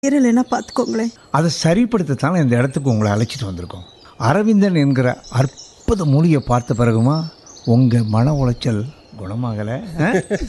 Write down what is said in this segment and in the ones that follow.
இல்லைன்னா பார்த்துக்கோங்களேன் அதை சரிப்படுத்தத்தானே இந்த இடத்துக்கு உங்களை அழைச்சிட்டு வந்திருக்கோம் அரவிந்தன் என்கிற அற்புத மொழியை பார்த்த பிறகுமா உங்கள் மன உளைச்சல் குணமாகலை ஆ?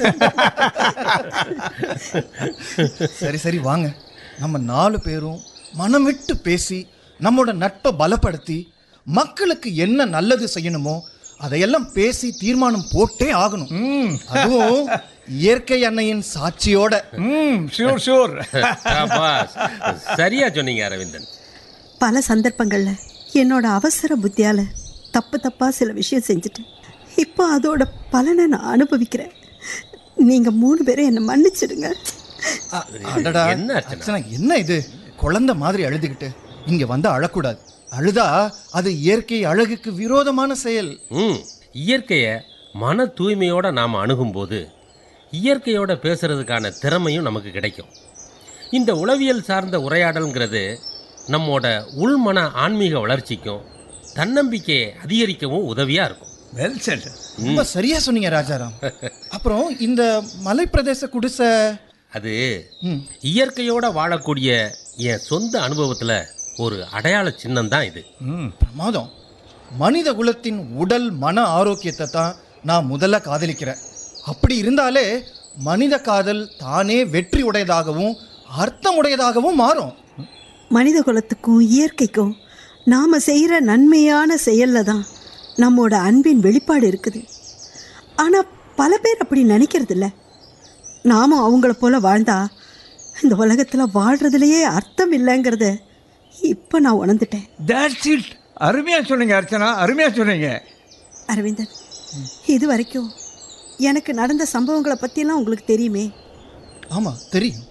சரி சரி வாங்க நம்ம நாலு பேரும் மனம் விட்டு பேசி நம்மோட நட்பை பலப்படுத்தி மக்களுக்கு என்ன நல்லது செய்யணுமோ அதையெல்லாம் பேசி தீர்மானம் போட்டே ஆகணும் அதுவும் இயற்கை அன்னையின் சாட்சியோட ம் ஷூர் ஷூர் சபாஸ். சரியா சொன்னீங்க அரவிந்தன் பல சந்தர்ப்பங்களில் என்னோட அவசர புத்தியால் தப்பு தப்பாக சில விஷயம் செஞ்சுட்டேன் இப்போ அதோட பலனை நான் அனுபவிக்கிறேன் நீங்கள் மூணு பேரும் என்னை மன்னிச்சிடுங்க அ- அடடா என்ன அர்ச்சனா? அர்ச்சனா என்ன இது குழந்தை மாதிரி அழுதுகிட்டு இங்க வந்து அழக்கூடாது அழுதா அது இயற்கை அழகுக்கு விரோதமான செயல் ம் இயற்கையை மன தூய்மையோட நாம் அணுகும்போது இயற்கையோட பேசுறதுக்கான திறமையும் நமக்கு கிடைக்கும் இந்த உளவியல் சார்ந்த உரையாடல்ங்கிறது நம்மோட உள்மன ஆன்மீக வளர்ச்சிக்கும் தன்னம்பிக்கையை அதிகரிக்கவும் உதவியா இருக்கும் வெல் செட் ரொம்ப சரியா சொன்னீங்க ராஜாராம் அப்புறம் இந்த மலைப்பிரதேச குடிசை அது ம், இயற்கையோட வாழக்கூடிய என் சொந்த அனுபவத்தில் ஒரு அடையாள சின்னம் தான் இது ம் பிரமாதம் மனித குலத்தின் உடல் மன ஆரோக்கியத்தை தான் நான் முதல்ல காதலிக்கிறேன் அப்படி இருந்தாலே மனித காதல் தானே வெற்றி உடையதாகவும் அர்த்தமுடையதாகவும் மாறும் மனித குலத்துக்கும் இயற்கைக்கும் நாம் செய்கிற நன்மையான செயலில் தான் நம்மோட அன்பின் வெளிப்பாடு இருக்குது ஆனால் பல பேர் அப்படி நினைக்கிறதில்ல நாமும் அவங்கள போல வாழ்ந்தா இந்த உலகத்தில் வாழ்கிறதுலையே அர்த்தம் இல்லைங்கிறத இப்போ நான் உணர்ந்துட்டேன் தட்ஸ் இட் அருமையாக சொன்னீங்க அர்ச்சனா அருமையாக சொன்னீங்க அரவிந்தன் இது வரைக்கும் எனக்கு நடந்த சம்பவங்களை பற்றியெல்லாம் உங்களுக்கு தெரியுமே ஆமா தெரியும்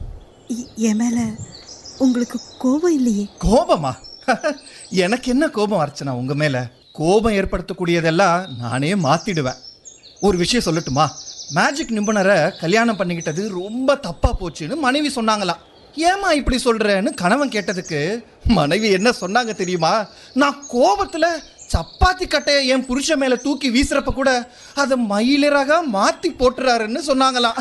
இ- என் மேலே உங்களுக்கு கோபம் இல்லையே கோபமா எனக்கு என்ன கோபம் அர்ச்சனா உங்க மேல கோபம் ஏற்படுத்தக்கூடியதெல்லாம் நானே மாத்திடுவேன் ஒரு விஷயம் சொல்லட்டுமா மேஜிக் நிபுணரை கல்யாணம் பண்ணிக்கிட்டது ரொம்ப தப்பா போச்சுன்னு மனைவி சொன்னாங்களாம் ஏமா இப்படி சொல்றேன்னு கணவன் கேட்டதுக்கு மனைவி என்ன சொன்னாங்க தெரியுமா நான் கோபத்துல சப்பாத்தி கட்டையை என் புருஷன் மேல தூக்கி வீசுறப்ப கூட அதை மயிலிறகா மாத்தி போட்டுறாருன்னு சொன்னாங்களாம்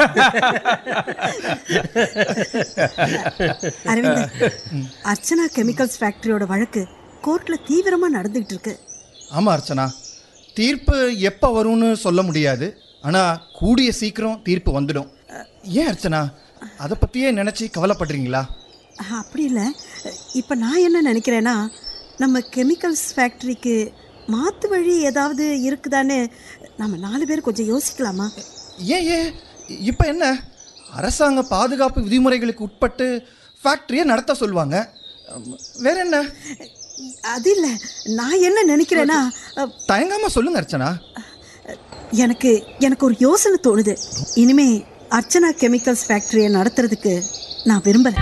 அரவிந்தன் அர்ச்சனா கெமிக்கல்ஸ் ஃபேக்டரியோட வழக்கு கோர்ட்டில் தீவிரமாக நடந்துகிட்டு இருக்கு ஆமாம் அர்ச்சனா தீர்ப்பு எப்போ வரும்னு சொல்ல முடியாது ஆனால் கூடிய சீக்கிரம் தீர்ப்பு வந்துடும் அஹ், ஏன் அர்ச்சனா அதை பற்றியே நினச்சி கவலைப்படுறீங்களா அஹ், அப்படி இல்லை இப்போ நான் என்ன நினைக்கிறேன்னா நம்ம கெமிக்கல்ஸ் ஃபேக்டரிக்கு மாற்று வழி ஏதாவது இருக்குதான்னு நம்ம நாலு பேர் கொஞ்சம் யோசிக்கலாமா ஏன் ஏன் இப்போ என்ன அரசாங்க பாதுகாப்பு விதிமுறைகளுக்கு உட்பட்டு ஃபேக்ட்ரியை நடத்த சொல்லுவாங்க அம், வேற என்ன அது இல்லை நான் என்ன நினைக்கிறேன்னா அஹ், தயங்காம சொல்லுங்க அர்ச்சனா எனக்கு எனக்கு ஒரு யோசனை தோணுது இனிமே அர்ச்சனா கெமிக்கல்ஸ் ஃபேக்டரியை நடத்துறதுக்கு நான் விரும்பலை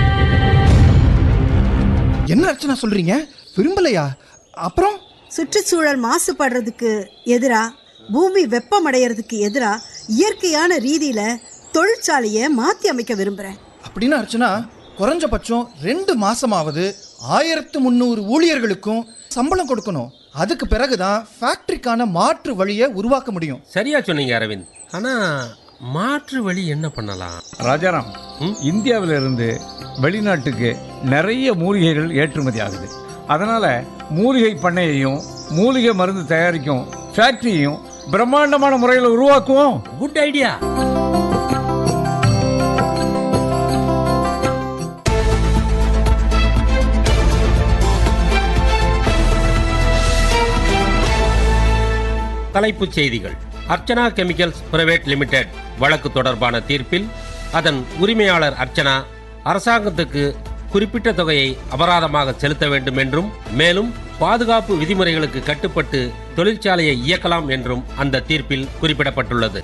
என்ன அர்ச்சனா சொல்றீங்க விரும்பலையா அப்புறம் சுற்றுச்சூழல் மாசுபடுறதுக்கு எதிராக பூமி வெப்பமடைகிறதுக்கு எதிராக இயற்கையான ரீதியில் தொழிற்சாலையை மாற்றி அமைக்க விரும்புகிறேன் அப்படின்னு அர்ச்சனா குறைஞ்சபட்சம் ரெண்டு மாசமாவது ஆயிரத்து முந்நூறு ஊழியர்களுக்கும் சம்பளம் கொடுக்கணும் அதுக்கு பிறகுதான் ஃபேக்டரிக்கான மாற்று வழியை உருவாக்க முடியும் சரியா சொன்னீங்க அரவிந்த் ஆனா மாற்று வழி என்ன பண்ணலாம் ராஜாராம் ம்? இந்தியாவில இருந்து வெளிநாட்டுக்கு நிறைய மூலிகைகள் ஏற்றுமதி ஆகுது அதனால மூலிகை பண்ணையையும் மூலிகை மருந்து தயாரிக்கும் ஃபேக்டரியையும் பிரம்மாண்டமான முறையில் உருவாக்குவோம் குட் ஐடியா தலைப்புச் செய்திகள் அர்ச்சனா கெமிக்கல்ஸ் பிரைவேட் லிமிடெட் வழக்கு தொடர்பான தீர்ப்பில் அதன் உரிமையாளர் அர்ச்சனா அரசாங்கத்துக்கு குறிப்பிட்ட தொகையை அபராதமாக செலுத்த வேண்டும் என்றும் மேலும் பாதுகாப்பு விதிமுறைகளுக்கு கட்டுப்பட்டு தொழிற்சாலையை இயக்கலாம் என்றும் அந்த தீர்ப்பில் குறிப்பிடப்பட்டுள்ளது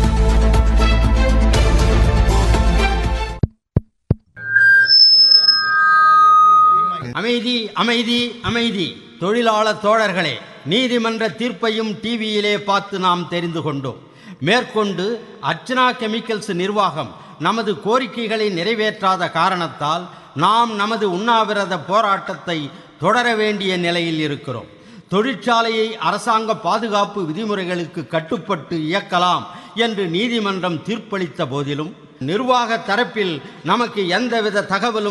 அமைதி அமைதி அமைதி தொழிலாளர் தோழர்களே நீதிமன்ற தீர்ப்பையும் டிவியிலே பார்த்து நாம் தெரிந்து கொண்டோம் மேற்கொண்டு அர்ச்சனா கெமிக்கல்ஸ் நிர்வாகம் நமது கோரிக்கைகளை நிறைவேற்றாத காரணத்தால் நாம் நமது உண்ணாவிரத போராட்டத்தை தொடர வேண்டிய நிலையில் இருக்கிறோம் தொழிற்சாலையை அரசாங்க பாதுகாப்பு விதிமுறைகளுக்கு கட்டுப்பட்டு இயக்கலாம் என்று நீதிமன்றம் தீர்ப்பளித்த போதிலும் நிர்வாக தரப்பில் நமக்கு எந்தவித தகவலும்